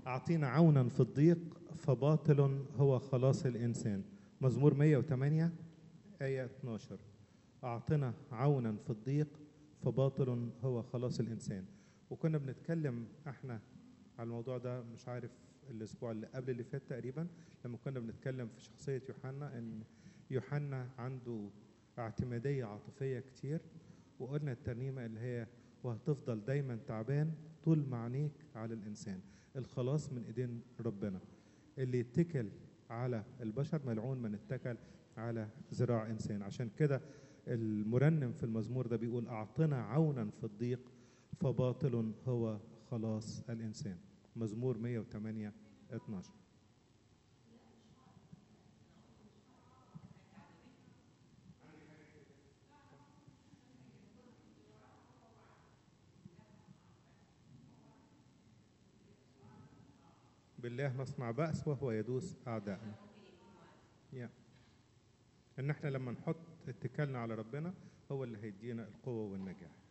أعطينا عونا في الضيق فباطل هو خلاص الإنسان مزمور 108 آية 12 أعطنا عونا في الضيق فباطل هو خلاص الإنسان وكنا بنتكلم احنا على الموضوع ده مش عارف الأسبوع اللي قبل اللي فات تقريبا لما كنا بنتكلم في شخصية يوحنا إن يوحنا عنده اعتمادية عاطفية كتير وقلنا الترنيمة اللي هي وهتفضل دايما تعبان طول ما عينيك على الإنسان الخلاص من إيدين ربنا اللي يتكل على البشر ملعون من اتكل على ذراع إنسان عشان كده المرنم في المزمور ده بيقول أعطنا عونا في الضيق فباطل هو خلاص الإنسان مزمور 108 12 بالله نصنع بأس وهو يدوس أعدائنا يا إن إحنا لما نحط اتكالنا على ربنا هو اللي هيدينا القوة والنجاح